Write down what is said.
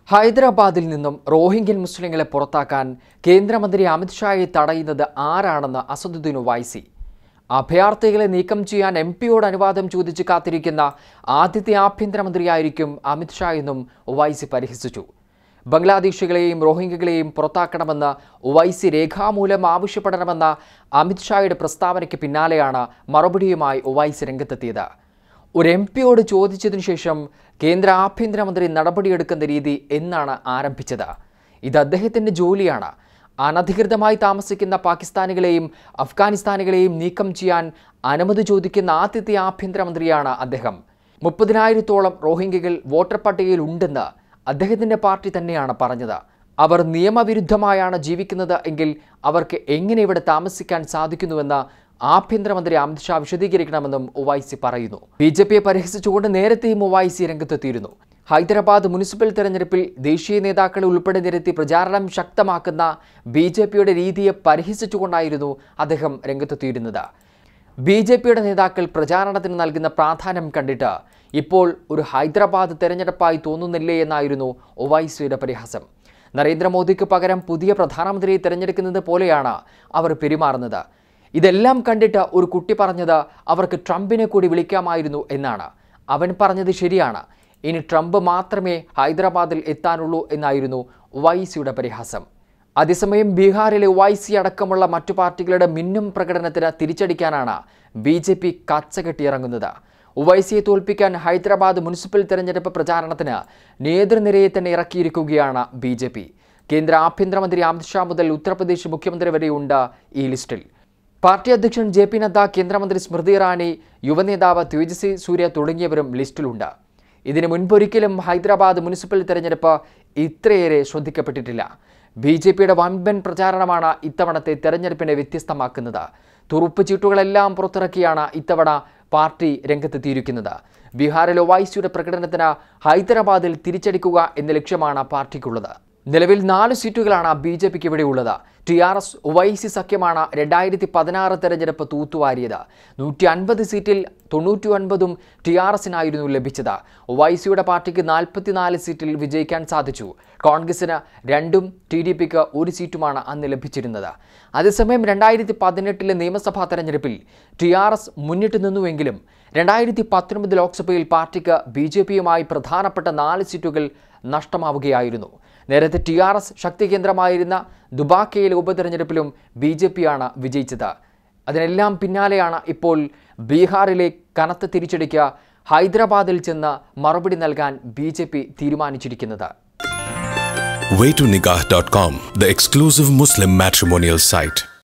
ഹൈദരാബാദിൽ നിന്നും റോഹിംഗ്യൻ മുസ്ലിങ്ങളെ പുറത്താക്കാൻ കേന്ദ്രമന്ത്രി അമിത്ഷായെ തടയുന്നത് ആരാണെന്ന് അസദുദ്ദീൻ ഒവൈസി അഭയാർത്ഥികളെ നീക്കം ചെയ്യാൻ എം പിയോട് അനുവാദം ചോദിച്ച് കാത്തിരിക്കുന്ന ആദ്യത്തെ ആഭ്യന്തരമന്ത്രിയായിരിക്കും അമിത്ഷാ എന്നും ഒവൈസി പരിഹസിച്ചു ബംഗ്ലാദേശികളെയും റോഹിംഗ്യകളെയും പുറത്താക്കണമെന്ന് ഒവൈസി രേഖാമൂലം ആവശ്യപ്പെടണമെന്ന അമിത്ഷായുടെ പ്രസ്താവനയ്ക്ക് പിന്നാലെയാണ് മറുപടിയുമായി ഒവൈസി രംഗത്തെത്തിയത് ഒരു എം പിയോട് ചോദിച്ചതിനു ശേഷം കേന്ദ്ര ആഭ്യന്തരമന്ത്രി നടപടിയെടുക്കുന്ന രീതി എന്നാണ് ആരംഭിച്ചത് ഇത് അദ്ദേഹത്തിൻ്റെ ജോലിയാണ് അനധികൃതമായി താമസിക്കുന്ന പാകിസ്ഥാനികളെയും അഫ്ഗാനിസ്ഥാനികളെയും നീക്കം ചെയ്യാൻ അനുമതി ചോദിക്കുന്ന ആദ്യത്തെ ആഭ്യന്തരമന്ത്രിയാണ് അദ്ദേഹം മുപ്പതിനായിരത്തോളം റോഹിംഗ്യകൾ വോട്ടർ പട്ടികയിൽ ഉണ്ടെന്ന് അദ്ദേഹത്തിൻ്റെ പാർട്ടി തന്നെയാണ് പറഞ്ഞത് അവർ നിയമവിരുദ്ധമായാണ് ജീവിക്കുന്നത് എങ്കിൽ അവർക്ക് എങ്ങനെ ഇവിടെ താമസിക്കാൻ സാധിക്കുന്നുവെന്ന് ആഭ്യന്തരമന്ത്രി അമിത്ഷാ വിശദീകരിക്കണമെന്നും ഒവൈസി പറയുന്നു ബി ജെ പിയെ പരിഹസിച്ചുകൊണ്ട് നേരത്തെയും ഒവൈസി രംഗത്തെത്തിയിരുന്നു ഹൈദരാബാദ് മുനിസിപ്പൽ തെരഞ്ഞെടുപ്പിൽ ദേശീയ നേതാക്കളെ ഉൾപ്പെടെ നിരത്തി പ്രചാരണം ശക്തമാക്കുന്ന ബി ജെ പിയുടെ രീതിയെ പരിഹസിച്ചുകൊണ്ടായിരുന്നു അദ്ദേഹം രംഗത്തെത്തിയിരുന്നത് ബി ജെ പിയുടെ നേതാക്കൾ പ്രചാരണത്തിന് നൽകുന്ന പ്രാധാന്യം കണ്ടിട്ട് ഇപ്പോൾ ഒരു ഹൈദരാബാദ് തെരഞ്ഞെടുപ്പായി തോന്നുന്നില്ലേ എന്നായിരുന്നു ഒവൈസിയുടെ പരിഹാസം നരേന്ദ്രമോദിക്ക് പകരം പുതിയ പ്രധാനമന്ത്രിയെ തിരഞ്ഞെടുക്കുന്നത് പോലെയാണ് അവർ പെരുമാറുന്നത് ഇതെല്ലാം കണ്ടിട്ട് ഒരു കുട്ടി പറഞ്ഞത് അവർക്ക് ട്രംപിനെ കൂടി വിളിക്കാമായിരുന്നു എന്നാണ് അവൻ പറഞ്ഞത് ശരിയാണ് ഇനി ട്രംപ് മാത്രമേ ഹൈദരാബാദിൽ എത്താനുള്ളൂ എന്നായിരുന്നു ഒവൈസിയുടെ പരിഹാസം അതേസമയം ബീഹാറിലെ ഒവൈസി അടക്കമുള്ള മറ്റു പാർട്ടികളുടെ മിന്നും പ്രകടനത്തിന് തിരിച്ചടിക്കാനാണ് ബി ജെ പി കച്ചകെട്ടിയിറങ്ങുന്നത് ഒവൈസിയെ തോൽപ്പിക്കാൻ ഹൈദരാബാദ് മുനിസിപ്പൽ തെരഞ്ഞെടുപ്പ് പ്രചാരണത്തിന് നേതൃനിരയെ തന്നെ ഇറക്കിയിരിക്കുകയാണ് ബി ജെ പി കേന്ദ്ര ആഭ്യന്തരമന്ത്രി അമിത്ഷാ മുതൽ ഉത്തർപ്രദേശ് മുഖ്യമന്ത്രി വരെയുണ്ട് ഈ ലിസ്റ്റിൽ പാർട്ടി അധ്യക്ഷൻ ജെ പി നദ്ദ കേന്ദ്രമന്ത്രി സ്മൃതി ഇറാനി യുവനേതാവ് തേജസ്വി സൂര്യ തുടങ്ങിയവരും ലിസ്റ്റിലുണ്ട് ഇതിനു മുൻപൊരിക്കലും ഹൈദരാബാദ് മുനിസിപ്പൽ തെരഞ്ഞെടുപ്പ് ഇത്രയേറെ ശ്രദ്ധിക്കപ്പെട്ടിട്ടില്ല ബി ജെ പിയുടെ വൻപൻ പ്രചാരണമാണ് ഇത്തവണത്തെ തെരഞ്ഞെടുപ്പിനെ വ്യത്യസ്തമാക്കുന്നത് തുറുപ്പ് ചീട്ടുകളെല്ലാം പുറത്തിറക്കിയാണ് ഇത്തവണ പാർട്ടി രംഗത്തെത്തിയിരിക്കുന്നത് ബീഹാറിൽ ഒവൈസിയുടെ പ്രകടനത്തിന് ഹൈദരാബാദിൽ തിരിച്ചടിക്കുക എന്ന ലക്ഷ്യമാണ് പാർട്ടിക്കുള്ളത് നിലവിൽ നാല് സീറ്റുകളാണ് ബി ജെ പിക്ക് ഇവിടെ ഉള്ളത് ടി ആർ എസ് ഒവൈസി സഖ്യമാണ് രണ്ടായിരത്തി പതിനാറ് തെരഞ്ഞെടുപ്പ് തൂത്തുവാരിയത് നൂറ്റി അൻപത് സീറ്റിൽ തൊണ്ണൂറ്റി ഒൻപതും ടി ആർ എസിനായിരുന്നു ലഭിച്ചത് ഒവൈസിയുടെ പാർട്ടിക്ക് നാൽപ്പത്തിനാല് സീറ്റിൽ വിജയിക്കാൻ സാധിച്ചു കോൺഗ്രസിന് രണ്ടും ടി ഡി പിക്ക് ഒരു സീറ്റുമാണ് അന്ന് ലഭിച്ചിരുന്നത് അതേസമയം രണ്ടായിരത്തി പതിനെട്ടിലെ നിയമസഭാ തെരഞ്ഞെടുപ്പിൽ ടി ആർ എസ് മുന്നിട്ട് നിന്നുവെങ്കിലും രണ്ടായിരത്തി പത്തൊൻപത് ലോക്സഭയിൽ പാർട്ടിക്ക് ബി ജെ പിയുമായി പ്രധാനപ്പെട്ട നാല് സീറ്റുകൾ നഷ്ടമാവുകയായിരുന്നു നേരത്തെ ടി ആർ എസ് ശക്തി കേന്ദ്രമായിരുന്ന ദുബാക്കയിലെ ഉപതെരഞ്ഞെടുപ്പിലും ബി ജെ പിയാണ് വിജയിച്ചത് അതിനെല്ലാം പിന്നാലെയാണ് ഇപ്പോൾ ബീഹാറിലെ കനത്ത തിരിച്ചടിക്ക് ഹൈദരാബാദിൽ ചെന്ന് മറുപടി നൽകാൻ ബി ജെ പി തീരുമാനിച്ചിരിക്കുന്നത് waytonikah.com, the exclusive Muslim matrimonial site.